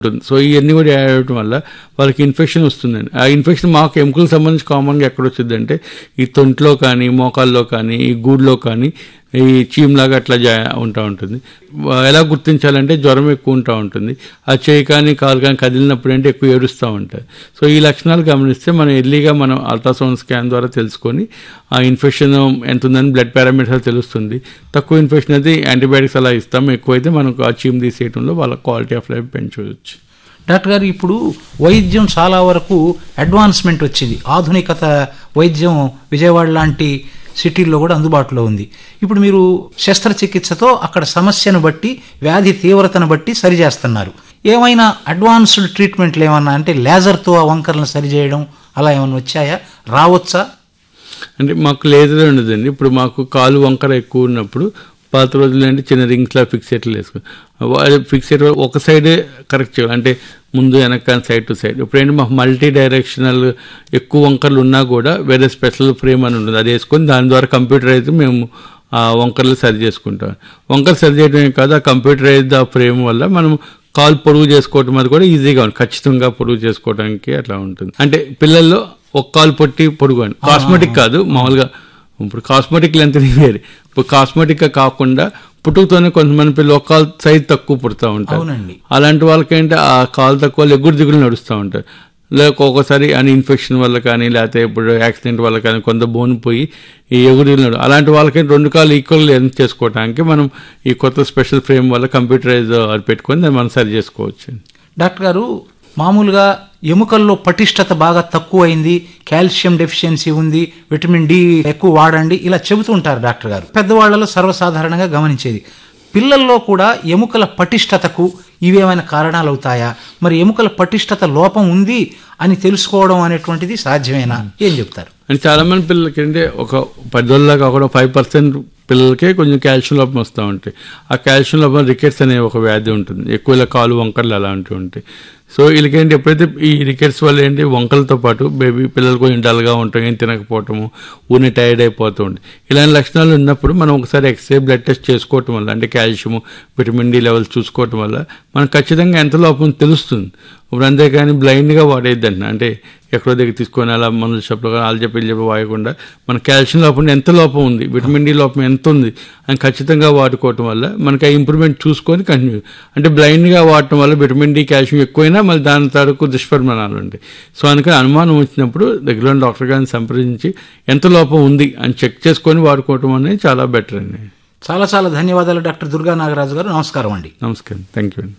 ఉంటుంది సో ఇవన్నీ కూడా యాడ్ అవ్వడం వల్ల వాళ్ళకి ఇన్ఫెక్షన్ వస్తుందండి ఆ ఇన్ఫెక్షన్ మాకు ఎముకలకు సంబంధించి కామన్గా ఎక్కడ వచ్చిందంటే ఈ తొంట్లో కానీ మోకాల్లో కానీ ఈ గూడులో కానీ ఈ చీమ్లాగా అట్లా జా ఉంటా ఉంటుంది వా- ఎలా గుర్తించాలంటే జ్వరం ఎక్కువ ఉంటా ఉంటుంది ఆ చేయి కానీ కాలు కానీ కదిలినప్పుడు అంటే ఎక్కువ ఏడుస్తూ ఉంటుంది సో ఈ లక్షణాలు గమనిస్తే మనం ఎర్లీగా మనం అల్ట్రాసౌండ్ స్కాన్ ద్వారా తెలుసుకొని ఆ ఇన్ఫెక్షన్ ఎంత ఉందని బ్లడ్ పారామీటర్స్ తెలుస్తుంది తక్కువ ఇన్ఫెక్షన్ అయితే యాంటీబయాటిక్స్ అలా ఇస్తాం ఎక్కువైతే మనకు ఆ చీమ్ తీసేయడంలో వాళ్ళ క్వాలిటీ ఆఫ్ లైఫ్ పెంచవచ్చు డాక్టర్ గారు ఇప్పుడు వైద్యం చాలా వరకు అడ్వాన్స్మెంట్ వచ్చింది ఆధునికత వైద్యం విజయవాడ లాంటి సిటీల్లో కూడా అందుబాటులో ఉంది ఇప్పుడు మీరు శస్త్రచికిత్సతో అక్కడ సమస్యను బట్టి వ్యాధి తీవ్రతను బట్టి సరిచేస్తున్నారు ఏమైనా అడ్వాన్స్డ్ ట్రీట్మెంట్లు ఏమన్నా అంటే లేజర్తో ఆ వంకరలను సరిచేయడం అలా ఏమైనా వచ్చాయా రావచ్చా అంటే మాకు లేజర్ ఉండదండి ఇప్పుడు మాకు కాలు వంకర ఎక్కువ ఉన్నప్పుడు పాత రోజులు అంటే చిన్న రింగ్స్లా ఫిక్సేట్లు వేసుకుని ఫిక్సేట్ ఒక సైడే కరెక్ట్ చేయాలి అంటే ముందు వెనక సైడ్ టు సైడ్ ఇప్పుడు ఏంటి మాకు మల్టీ డైరెక్షనల్ ఎక్కువ వంకర్లు ఉన్నా కూడా వేరే స్పెషల్ ఫ్రేమ్ అని ఉంటుంది అది వేసుకొని దాని ద్వారా కంప్యూటర్ అయితే మేము ఆ వంకర్లు సరి చేసుకుంటాం వంకర్ సరి చేయడమే కాదు ఆ కంప్యూటరైజ్డ్ ఆ ఫ్రేమ్ వల్ల మనం కాలు పొడుగు చేసుకోవటం అది కూడా ఈజీగా ఉంది ఖచ్చితంగా పొడుగు చేసుకోవడానికి అట్లా ఉంటుంది అంటే పిల్లల్లో ఒక కాలు పొట్టి పొడుగు అని కాస్మెటిక్ కాదు మామూలుగా ఇప్పుడు కాస్మెటిక్ లెంత్ వేరే ఇప్పుడు కాస్మెటిక్ కాకుండా పుట్టుకతోనే కొంతమంది పిల్లలు ఒక కాలు సైజ్ తక్కువ పుడతా ఉంటారు అవునండి అలాంటి వాళ్ళకేంటి ఆ కాలు తక్కువ ఎగురు దిగులు నడుస్తూ ఉంటారు లేక ఒక్కొక్కసారి అని ఇన్ఫెక్షన్ వల్ల కానీ లేకపోతే ఇప్పుడు యాక్సిడెంట్ వల్ల కానీ కొంత బోన్ పోయి ఈ ఎగురు దిగులు నడు అలాంటి వాళ్ళకి రెండు కాలు ఈక్వల్ లెంత్ చేసుకోవడానికి మనం ఈ కొత్త స్పెషల్ ఫ్రేమ్ వల్ల కంప్యూటరైజ్ అది పెట్టుకొని దాన్ని మనం సరి చేసుకోవచ్చు డాక్టర్ గారు మామూలుగా ఎముకల్లో పటిష్టత బాగా తక్కువ అయింది కాల్షియం డెఫిషియన్సీ ఉంది విటమిన్ డి ఎక్కువ వాడండి ఇలా చెబుతూ ఉంటారు డాక్టర్ గారు పెద్దవాళ్లలో సర్వసాధారణంగా గమనించేది పిల్లల్లో కూడా ఎముకల పటిష్టతకు ఇవేమైనా కారణాలు అవుతాయా మరి ఎముకల పటిష్టత లోపం ఉంది అని తెలుసుకోవడం అనేటువంటిది సాధ్యమేనా ఏం చెప్తారు అంటే చాలా మంది పిల్లలకి అంటే ఒక పదివేల కాకుండా ఫైవ్ పర్సెంట్ పిల్లలకే కొంచెం కాల్షియం లోపం వస్తూ ఉంటాయి ఆ కాల్షియం లోపం రికెట్స్ అనే ఒక వ్యాధి ఉంటుంది ఎక్కువ ఇలా కాలు వంకర్లు అలాంటివి ఉంటాయి సో వీళ్ళకేంటి ఎప్పుడైతే ఈ రికెట్స్ వల్ల ఏంటి వంకలతో పాటు బేబీ పిల్లలు కొంచెం డల్గా ఉంటాం ఏం తినకపోవటము ఊనే టైర్డ్ అయిపోతూ ఉంటాయి ఇలాంటి లక్షణాలు ఉన్నప్పుడు మనం ఒకసారి ఎక్స్రే బ్లడ్ టెస్ట్ చేసుకోవటం వల్ల అంటే కాల్షియం విటమిన్ డి లెవెల్స్ చూసుకోవటం వల్ల మనకు ఖచ్చితంగా ఎంత లోపం తెలుస్తుంది ఇప్పుడు అంతేకాని బ్లైండ్గా వాడేద్దండి అంటే ఎక్కడో దగ్గర తీసుకొని అలా మందుల షాప్లో కానీ వాళ్ళు చెప్పి వీళ్ళు చెప్పి వాడకుండా మన కాల్షియం లోపం ఎంత లోపం ఉంది విటమిన్ డి లోపం ఎంత ఉంది అని ఖచ్చితంగా వాడుకోవటం వల్ల మనకి ఆ ఇంప్రూవ్మెంట్ చూసుకొని కంటిన్యూ అంటే బ్లైండ్గా వాడటం వల్ల విటమిన్ డి కాల్షియం ఎక్కువైనా మళ్ళీ దాని తరకు దుష్పరిమాణాలు ఉంటాయి సో అందుకని అనుమానం వచ్చినప్పుడు దగ్గర డాక్టర్ గారిని సంప్రదించి ఎంత లోపం ఉంది అని చెక్ చేసుకొని వాడుకోవటం అనేది చాలా బెటర్ అండి చాలా చాలా ధన్యవాదాలు డాక్టర్ దుర్గా నాగరాజు గారు నమస్కారం అండి నమస్కారం థ్యాంక్ యూ అండి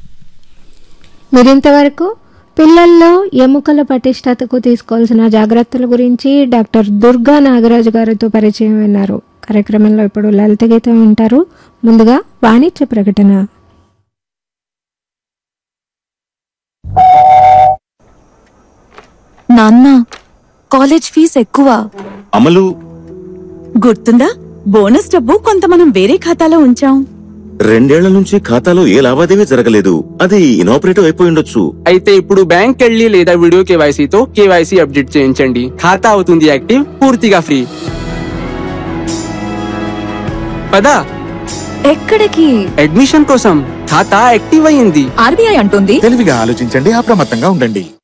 మీరింతవరకు పిల్లల్లో ఎముకల పటిష్టతకు తీసుకోవాల్సిన జాగ్రత్తల గురించి డాక్టర్ దుర్గా నాగరాజు గారితో పరిచయం విన్నారు కార్యక్రమంలో ఇప్పుడు లలిత గీతం వింటారు ముందుగా వాణిజ్య ప్రకటన నాన్న కాలేజ్ ఫీజు ఎక్కువ అమలు గుర్తుందా బోనస్ డబ్బు కొంత మనం వేరే ఖాతాలో ఉంచాం రెండేళ్ల నుంచి ఖాతాలో ఏ లావాదేవీ జరగలేదు అది ఇనాపరేటివ్ అయిపోయి ఉండొచ్చు అయితే ఇప్పుడు బ్యాంక్ వెళ్ళి లేదా వీడియో కేవైసీతో కేవైసీ అప్డేట్ చేయించండి ఖాతా అవుతుంది యాక్టివ్ పూర్తిగా ఫ్రీ పదా ఎక్కడికి అడ్మిషన్ కోసం ఖాతా యాక్టివ్ అయ్యింది ఆర్బీఐ అంటుంది తెలివిగా ఆలోచించండి అప్రమత్తంగా ఉండండి